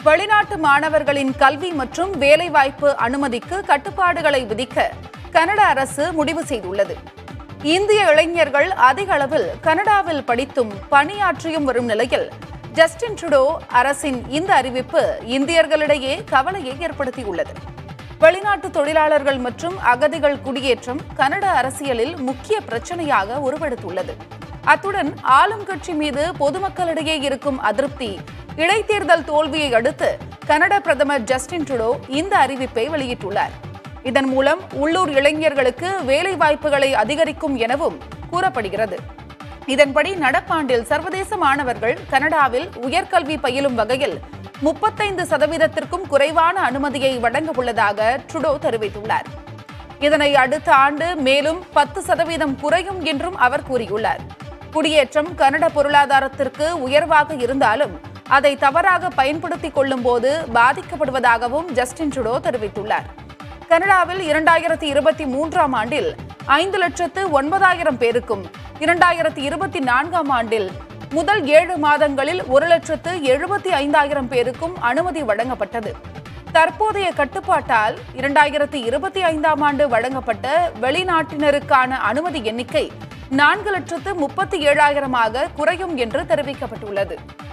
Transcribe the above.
வெளிநாட்டு மாணவர்களின் கல்வி மற்றும் வேலைவாய்ப்பு அனுமதிக்கு கட்டுப்பாடுகளை விதிக்க கனடா அரசு முடிவு செய்துள்ளது இந்திய இளைஞர்கள் அதிக அளவில் கனடாவில் படித்தும் பணியாற்றியும் வரும் நிலையில் ஜஸ்டின் ட்ருடோ அரசின் இந்த அறிவிப்பு இந்தியர்களிடையே கவலையை ஏற்படுத்தியுள்ளது வெளிநாட்டு தொழிலாளர்கள் மற்றும் அகதிகள் குடியேற்றம் கனடா அரசியலில் முக்கிய பிரச்சனையாக உருவெடுத்துள்ளது அத்துடன் ஆளும் கட்சி மீது பொதுமக்களிடையே இருக்கும் அதிருப்தி இடைத்தேர்தல் தோல்வியை அடுத்து கனடா பிரதமர் ஜஸ்டின் ட்ருடோ இந்த அறிவிப்பை வெளியிட்டுள்ளார் இதன் மூலம் உள்ளூர் இளைஞர்களுக்கு வேலை வாய்ப்புகளை அதிகரிக்கும் எனவும் கூறப்படுகிறது இதன்படி நடப்பாண்டில் சர்வதேச மாணவர்கள் கனடாவில் உயர்கல்வி பயிலும் வகையில் முப்பத்தைந்து சதவீதத்திற்கும் குறைவான அனுமதியை வழங்க உள்ளதாக ட்ருடோ தெரிவித்துள்ளார் இதனை அடுத்த ஆண்டு மேலும் பத்து சதவீதம் குறையும் என்றும் அவர் கூறியுள்ளார் குடியேற்றம் கனட பொருளாதாரத்திற்கு உயர்வாக இருந்தாலும் அதை தவறாக பயன்படுத்திக் கொள்ளும் போது பாதிக்கப்படுவதாகவும் ஜஸ்டின் ட்ருடோ தெரிவித்துள்ளார் கனடாவில் இரண்டாயிரத்தி இருபத்தி மூன்றாம் ஆண்டில் ஐந்து லட்சத்து ஒன்பதாயிரம் பேருக்கும் இரண்டாயிரத்தி இருபத்தி நான்காம் ஆண்டில் முதல் ஏழு மாதங்களில் ஒரு லட்சத்து எழுபத்தி ஐந்தாயிரம் பேருக்கும் அனுமதி வழங்கப்பட்டது தற்போதைய கட்டுப்பாட்டால் இரண்டாயிரத்தி இருபத்தி ஐந்தாம் ஆண்டு வழங்கப்பட்ட வெளிநாட்டினருக்கான அனுமதி எண்ணிக்கை நான்கு லட்சத்து முப்பத்தி ஏழாயிரமாக குறையும் என்று தெரிவிக்கப்பட்டுள்ளது